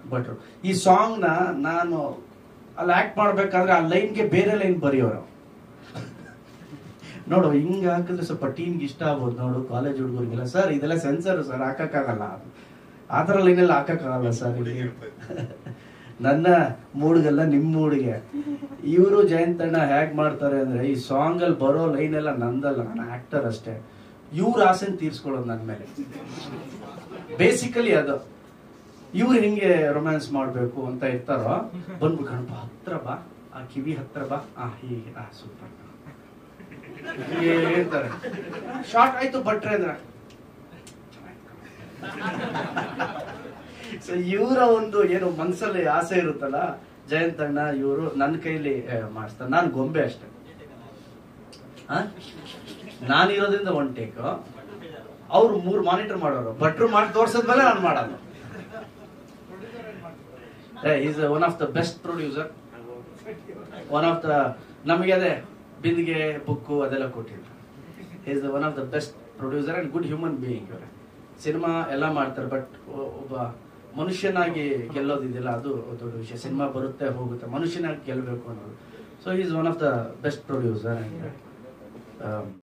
ಭಟ್ರು ಈ ಸಾಂಗ್ ನ ನಾನು ಅಲ್ಲಿ ಆಕ್ಟ್ ಮಾಡ್ಬೇಕಾದ್ರೆ ಆ ಲೈನ್ಗೆ ಬೇರೆ ಲೈನ್ ಬರೆಯೋರು ನೋಡು ಹಿಂಗ ಹಾಕಿದ್ರೆ ಸ್ವಲ್ಪ ಟೀಮ್ಗೆ ಇಷ್ಟ ಆಗ್ಬೋದು ನೋಡು ಕಾಲೇಜ್ ಹುಡುಗರಿಗೆಲ್ಲ ಸರ್ ಇದೆಲ್ಲ ಸೆನ್ಸರ್ ಸರ್ ಹಾಕಕ್ಕಾಗಲ್ಲ ಆ ಥರ ಲೈನೆಲ್ಲ ಹಾಕಕ್ಕಾಗಲ್ಲ ಸರ್ ಇಲ್ಲಿ ನನ್ನ ಮೂಡ್ಗೆಲ್ಲ ನಿಮ್ಮ ಮೂಡಿಗೆ ಇವರು ಜಯಂತಣ್ಣ ಹೇಗ್ ಮಾಡ್ತಾರೆ ಅಂದ್ರೆ ಈ ಸಾಂಗ್ ಅಲ್ಲಿ ಬರೋ ಲೈನ್ ಎಲ್ಲ ನಂದಲ್ಲ ನಾನು ಆಕ್ಟರ್ ಅಷ್ಟೇ ಇವ್ರ ಆಸೆನ್ ತೀರ್ಸ್ಕೊಳ್ಳೋದು ನನ್ನ ಮೇಲೆ ಬೇಸಿಕಲಿ ಅದು ಇವ್ರು ಹಿಂಗೆ ರೊಮ್ಯಾನ್ಸ್ ಮಾಡ್ಬೇಕು ಅಂತ ಇರ್ತಾರೋ ಬಂದ್ಬಿಟ್ಟು ಕಣಪ್ಪ ಹತ್ರ ಬಾ ಆ ಕಿವಿ ಹತ್ರ ಬಾ ಆ ಹೀಗೆ ಆ ಸೂಪರ್ ಹೇಳ್ತಾರೆ ಶಾರ್ಟ್ ಆಯ್ತು ಭಟ್ರೆ ಅಂದ್ರೆ ಸೊ ಇವರ ಒಂದು ಏನು ಮನ್ಸಲ್ಲಿ ಆಸೆ ಇರುತ್ತಲ್ಲ ಜಯಂತಣ್ಣ ಇವರು ನನ್ನ ಕೈಲಿ ಮಾಡಿಸ್ತಾರೆ ನಾನು ಗೊಂಬೆ ಅಷ್ಟೇ ನಾನಿರೋದ್ರಿಂದ ಒನ್ ಟೇಕ್ ಅವ್ರು ಮೂರು ಮಾನಿಟರ್ ಮಾಡೋರು ಭಟ್ರು ಮಾಡಿ ತೋರ್ಸದ್ಮೇಲೆ ನಾನು ಮಾಡಲ್ಲ is one of the best producer one of the ನಮಗೆ ಅದೇ ಬಿಂದಿಗೆ ಬುಕ್ಕು ಅದೆಲ್ಲ ಕೊಟ್ಟಿದ್ರು is one of the best producer and good human being ಇವರೇ ಸಿನಿಮಾ ಎಲ್ಲ ಮಾಡ್ತಾರೆ ಬಟ್ ಒಬ್ಬ ಮನುಷ್ಯನಾಗಿ ಗೆಲ್ಲೋದಿದೆಯಲ್ಲ ಅದು ದೊಡ್ಡ ವಿಷಯ ಸಿನಿಮಾ ಬರುತ್ತೆ ಹೋಗುತ್ತೆ ಮನುಷ್ಯನಾಗಿ ಗೆಲ್ಲಬೇಕು ಅನ್ನೋದು so is one of the best producer